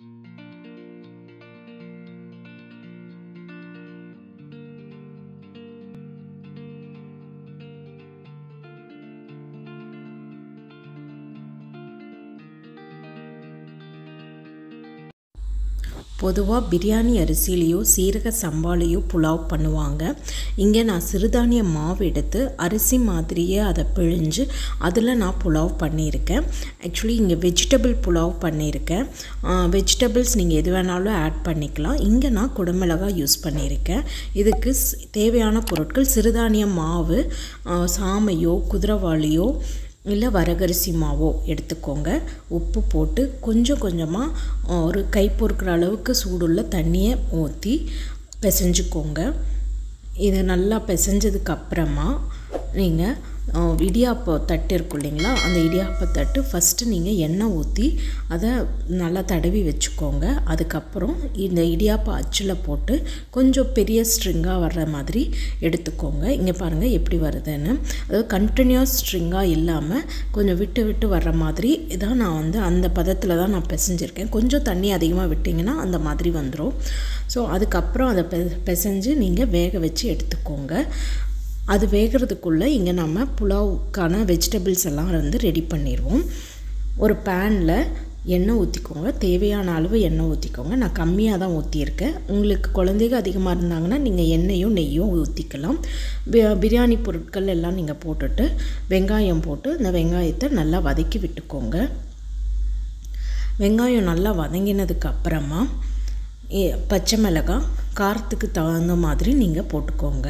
பொதுவாக பிரியாணி அரிசிலேயோ சீரக சம்பாலேயோ புலாவ் பண்ணுவாங்க இங்கே நான் சிறுதானிய மாவு எடுத்து அரிசி மாதிரியே அதை பிழிஞ்சு அதில் நான் புலாவ் பண்ணியிருக்கேன் ஆக்சுவலி இங்கே வெஜிடபிள் புலாவ் பண்ணியிருக்கேன் வெஜிடபிள்ஸ் நீங்கள் எது வேணாலும் ஆட் பண்ணிக்கலாம் இங்கே நான் குடமிளகாய் யூஸ் பண்ணியிருக்கேன் இதுக்கு ஸ்- தேவையான பொருட்கள் சிறுதானிய மாவு ஆ, சாமையோ குதிரவாளியோ இல்லை வரகரிசி மாவோ எடுத்துக்கோங்க உப்பு போட்டு கொஞ்சம் கொஞ்சமாக ஒரு கை பொறுக்கிற அளவுக்கு சூடுள்ள தண்ணியை ஊற்றி பிசைஞ்சுக்கோங்க இது நல்லா பிசைஞ்சதுக்கு அப்புறமா நீங்கள் இடியாப்ப தட்டு இருக்கும் இல்லைங்களா அந்த இடியாப்ப தட்டு ஃபஸ்ட்டு நீங்கள் எண்ணெய் ஊற்றி அதை நல்லா தடவி வச்சுக்கோங்க அதுக்கப்புறம் இந்த இடியாப்ப அச்சில் போட்டு கொஞ்சம் பெரிய ஸ்ட்ரிங்காக வர்ற மாதிரி எடுத்துக்கோங்க இங்கே பாருங்கள் எப்படி வருதுன்னு அதாவது கண்டினியூஸ் ஸ்ட்ரிங்காக இல்லாமல் கொஞ்சம் விட்டு விட்டு வர்ற மாதிரி இதான் நான் வந்து அந்த பதத்தில் தான் நான் பிசைஞ்சிருக்கேன் கொஞ்சம் தண்ணி அதிகமாக விட்டிங்கன்னா அந்த மாதிரி வந்துடும் ஸோ அதுக்கப்புறம் அதை பெ பிசைஞ்சு நீங்கள் வேக வச்சு எடுத்துக்கோங்க அது வேகிறதுக்குள்ளே இங்கே நம்ம புலாவுக்கான வெஜிடபிள்ஸ் எல்லாம் வந்து ரெடி பண்ணிடுவோம் ஒரு பேனில் எண்ணெய் ஊற்றிக்கோங்க தேவையான அளவு எண்ணெய் ஊற்றிக்கோங்க நான் கம்மியாக தான் ஊற்றியிருக்கேன் உங்களுக்கு குழந்தைங்க அதிகமாக இருந்தாங்கன்னா நீங்கள் எண்ணெயும் நெய்யும் ஊற்றிக்கலாம் பி- பிரியாணி பொருட்கள் எல்லாம் நீங்கள் போட்டுட்டு வெங்காயம் போட்டு இந்த வெங்காயத்தை நல்லா வதக்கி விட்டுக்கோங்க வெங்காயம் நல்லா வதங்கினதுக்கு அப்புறமா ஏ- பச்சை மிளகாய் காரத்துக்கு தகுந்த மாதிரி நீங்கள் போட்டுக்கோங்க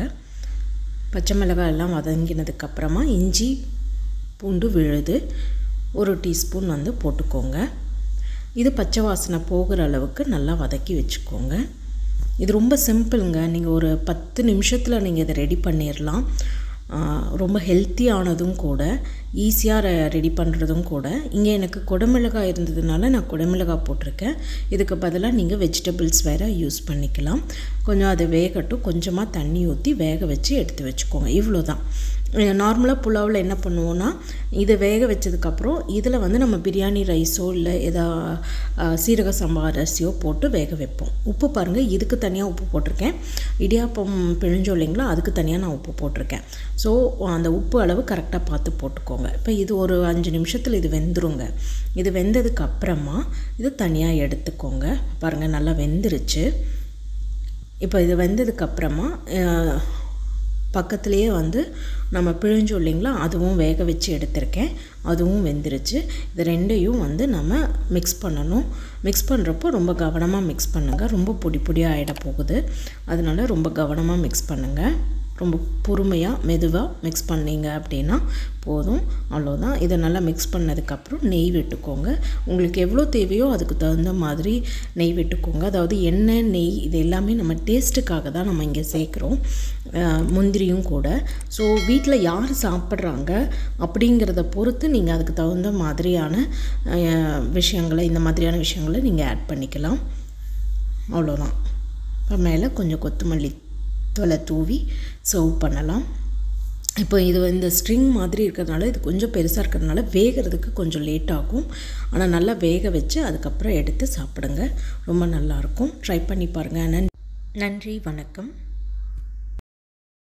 பச்சை மிளகாய் எல்லாம் வதங்கினதுக்கு அப்புறமா இஞ்சி பூண்டு விழுது ஒரு டீஸ்பூன் வந்து போட்டுக்கோங்க இது பச்சை வாசனை போகிற அளவுக்கு நல்லா வதக்கி வச்சுக்கோங்க இது ரொம்ப சிம்பிளுங்க நீங்கள் ஒரு பத்து நிமிஷத்தில் நீங்கள் இதை ரெடி பண்ணிடலாம் ஆஹ் ரொம்ப ஹெல்த்தியானதும் கூட ஈஸியாக ரெடி பண்ணுறதும் கூட இங்கே எனக்கு குடமிளகாய் இருந்ததுனால நான் குடமிளகாய் போட்டிருக்கேன் இதுக்கு பதிலாக நீங்கள் வெஜிடபிள்ஸ் வேறு யூஸ் பண்ணிக்கலாம் கொஞ்சம் அதை வேகட்டும் கொஞ்சமாக தண்ணி ஊற்றி வேக வச்சு எடுத்து வச்சுக்கோங்க இவ்வளோ தான் நார்மலாக புலாவில் என்ன பண்ணுவோன்னா இதை வேக வச்சதுக்கப்புறம் இதில் வந்து நம்ம பிரியாணி ரைஸோ இல்லை எதா ஆ, சீரக சம்பா அரிசியோ போட்டு வேக வைப்போம் உப்பு பாருங்கள் இதுக்கு தனியாக உப்பு போட்டிருக்கேன் இடியாப்பம் பிழிஞ்சோம் இல்லைங்களா அதுக்கு தனியாக நான் உப்பு போட்டிருக்கேன் ஸோ அந்த உப்பு அளவு கரெக்டாக பார்த்து போட்டுக்கோங்க இப்போ இது ஒரு அஞ்சு நிமிஷத்தில் இது வெந்துருங்க இது வெந்ததுக்கு அப்புறமா இது தனியாக எடுத்துக்கோங்க பாருங்கள் நல்லா வெந்துருச்சு இப்போ இது வெந்ததுக்கு அப்புறமா அஹ், பக்கத்துலேயே வந்து நம்ம பிழிஞ்சோம் இல்லைங்களா அதுவும் வேக வச்சு எடுத்திருக்கேன் அதுவும் வெந்துருச்சு இது ரெண்டையும் வந்து நம்ம மிக்ஸ் பண்ணணும் மிக்ஸ் பண்ணுறப்போ ரொம்ப கவனமாக மிக்ஸ் பண்ணுங்கள் ரொம்ப பொடி பொடியாக ஆகிட போகுது அதனால ரொம்ப கவனமாக மிக்ஸ் பண்ணுங்கள் ரொம்ப பொறுமையாக மெதுவாக மிக்ஸ் பண்ணீங்க அப்படின்னா போதும் அவ்வளோதான் இதை நல்லா மிக்ஸ் பண்ணதுக்கப்புறம் நெய் விட்டுக்கோங்க உங்களுக்கு எவ்வளோ தேவையோ அதுக்கு தகுந்த மாதிரி நெய் விட்டுக்கோங்க அதாவது எண்ணெய் நெய் இது எல்லாமே நம்ம டேஸ்ட்டுக்காக தான் நம்ம இங்கே சேர்க்குறோம் அஹ் முந்திரியும் கூட ஸோ வீட்டில் யார் சாப்பிட்றாங்க அப்படிங்கிறத பொறுத்து நீங்கள் அதுக்கு தகுந்த மாதிரியான அஹ், விஷயங்களை இந்த மாதிரியான விஷயங்களை நீங்கள் ஆட் பண்ணிக்கலாம் அவ்வளோதான் இப்போ மேலே கொஞ்சம் கொத்தமல்லி தொலை தூவி சர்வ் பண்ணலாம் இப்போ இது இந்த ஸ்ட்ரிங் மாதிரி இருக்கிறதுனால இது கொஞ்சம் பெருசாக இருக்கிறதுனால வேகிறதுக்கு கொஞ்சம் லேட் ஆகும் ஆனால் நல்லா வேக வச்சு அதுக்கப்புறம் எடுத்து சாப்பிடுங்க ரொம்ப நல்லாயிருக்கும் ட்ரை பண்ணி பாருங்கள் நன் நன்றி வணக்கம்